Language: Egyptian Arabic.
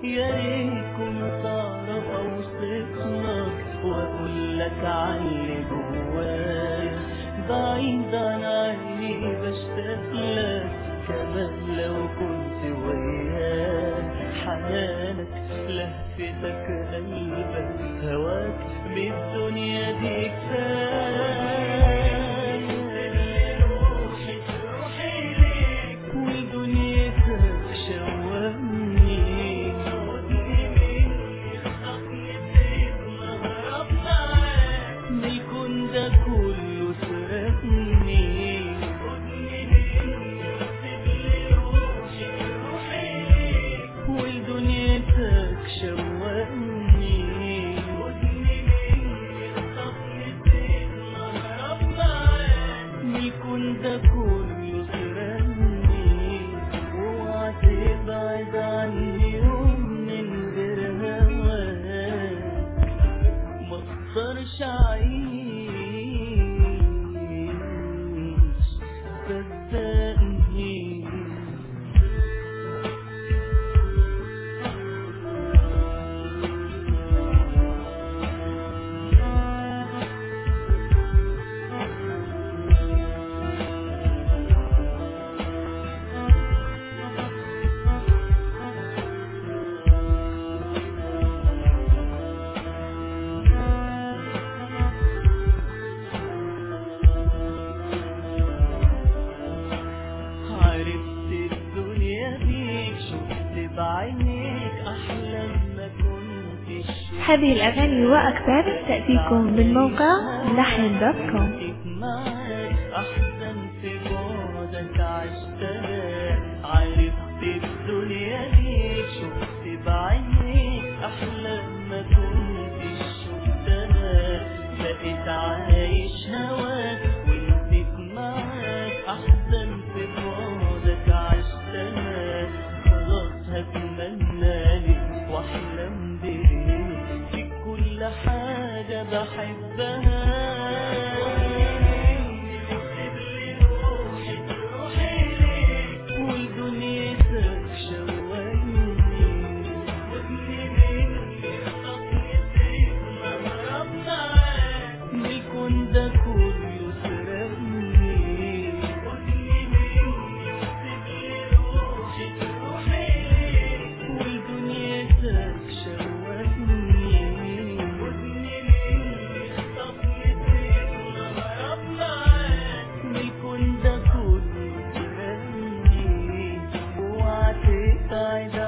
يا ريت كنت اعرف اوصفلك واقول لك علي جوايا بعيد عن عيني بشتاق لك كمان لو كنت وياك حنانك لهفتك قلبك هواك بالدنيا دي كفاية روحي روحي ليك ودنيتك شوقني خدني مني خطفني سيبنا هرب معاك من الكون ده كله سرقني خدني مني وسيبلي روحي روحي ليك ودنيتك شوقني خدني مني خطفني سيبنا هرب معاك من الكون ده كله سرقني اوعى تبعد عني يوم من غير هواك ما اقدرش اعيش صدقني عرفت الدنيا بيك شفت بعينيك احلام ما كنتش هذه الأغاني وأكثر تأتيكم من موقع لحن دوت كوم كنت معاك احسن في بعدك عشتها عرفت الدنيا بيك شفت بعينيك احلام ما كنتش شفتها بقيت عايش هواك ونسيت معاك احسن في بعدك عشتها خلاص هتمنى لك واحلم بيك في كل حاجة بحبها ودنيتك شوقني من الكون ده كله سرقني ودنيتك شوقني من الكون ده كله سرقني اوعى تبعد